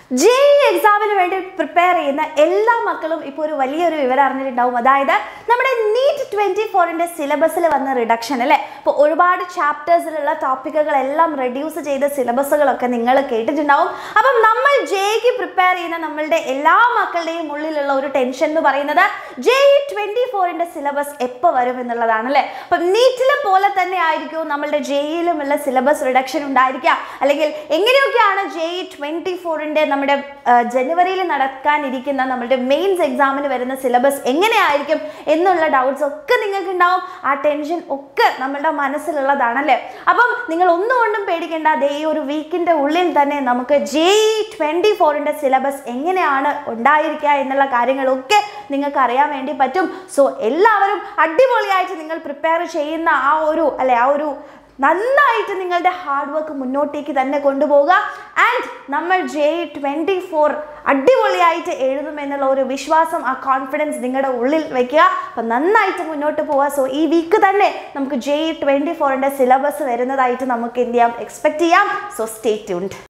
J എക്സാമിന് വേണ്ടി prepare ചെയ്യുന്ന എല്ലാ മക്കളും ഇപ്പോൾ ഒരു വലിയൊരു വിവരം അറിഞ്ഞിട്ടുണ്ടാവും അതായത് നമ്മുടെ നീറ്റ് ട്വൻറ്റി ഫോറിൻ്റെ സിലബസിൽ വന്ന റിഡക്ഷൻ അല്ലേ അപ്പോൾ ഒരുപാട് ചാപ്റ്റേഴ്സിലുള്ള ടോപ്പിക്കുകളെല്ലാം റെഡ്യൂസ് ചെയ്ത സിലബസുകളൊക്കെ നിങ്ങൾ കേട്ടിട്ടുണ്ടാവും അപ്പം നമ്മൾ ജെക്ക് പ്രിപ്പയർ ചെയ്യുന്ന നമ്മളുടെ എല്ലാ മക്കളുടെയും ഉള്ളിലുള്ള ഒരു ടെൻഷൻ എന്ന് പറയുന്നത് ജെ ട്വൻറ്റി ഫോറിൻ്റെ സിലബസ് എപ്പോൾ വരും എന്നുള്ളതാണ് അല്ലേ അപ്പം നീറ്റിലെ പോലെ തന്നെ ആയിരിക്കും നമ്മളുടെ ജെയിലുമുള്ള സിലബസ് റിഡക്ഷൻ ഉണ്ടായിരിക്കുക അല്ലെങ്കിൽ എങ്ങനെയൊക്കെയാണ് ജെ ട്വൻറ്റി ഫോറിൻ്റെ നമ്മുടെ ആ, ജനുവരിയിൽ നടക്കാനിരിക്കുന്ന നമ്മുടെ മെയിൻസ് എക്സാമിന് വരുന്ന സിലബസ് എങ്ങനെയായിരിക്കും എന്നുള്ള ഡൗട്ട്സ് ഒക്കെ നിങ്ങൾക്ക് ഉണ്ടാവും ആ ടെൻഷൻ ഒക്കെ നമ്മളുടെ മനസ്സിലുള്ളതാണല്ലേ അപ്പം നിങ്ങൾ ഒന്നുകൊണ്ടും പേടിക്കേണ്ട ദേ ഈ ഒരു വീക്കിൻ്റെ ഉള്ളിൽ തന്നെ നമുക്ക് ജെ ട്വൻറ്റി ഫോറിൻ്റെ സിലബസ് എങ്ങനെയാണ് ഉണ്ടായിരിക്കുക എന്നുള്ള കാര്യങ്ങളൊക്കെ നിങ്ങൾക്ക് അറിയാൻ വേണ്ടി പറ്റും സോ എല്ലാവരും അടിപൊളിയായിട്ട് നിങ്ങൾ പ്രിപ്പയർ ചെയ്യുന്ന ആ ഒരു അല്ലെ ആ ഒരു നന്നായിട്ട് നിങ്ങളുടെ ഹാർഡ് വർക്ക് മുന്നോട്ടേക്ക് തന്നെ കൊണ്ടുപോകുക ആൻഡ് നമ്മൾ ജെ ട്വൻറ്റി ഫോർ അടിപൊളിയായിട്ട് എഴുതുമെന്നുള്ള ഒരു വിശ്വാസം ആ കോൺഫിഡൻസ് നിങ്ങളുടെ ഉള്ളിൽ വെക്കുക അപ്പം നന്നായിട്ട് മുന്നോട്ട് പോവുക സോ ഈ വീക്ക് തന്നെ നമുക്ക് ജെ ട്വൻറ്റി ഫോറിൻ്റെ സിലബസ് വരുന്നതായിട്ട് നമുക്ക് എന്ത് ചെയ്യാം എക്സ്പെക്ട് ചെയ്യാം സോ സ്റ്റേ ട്യൂൺഡ്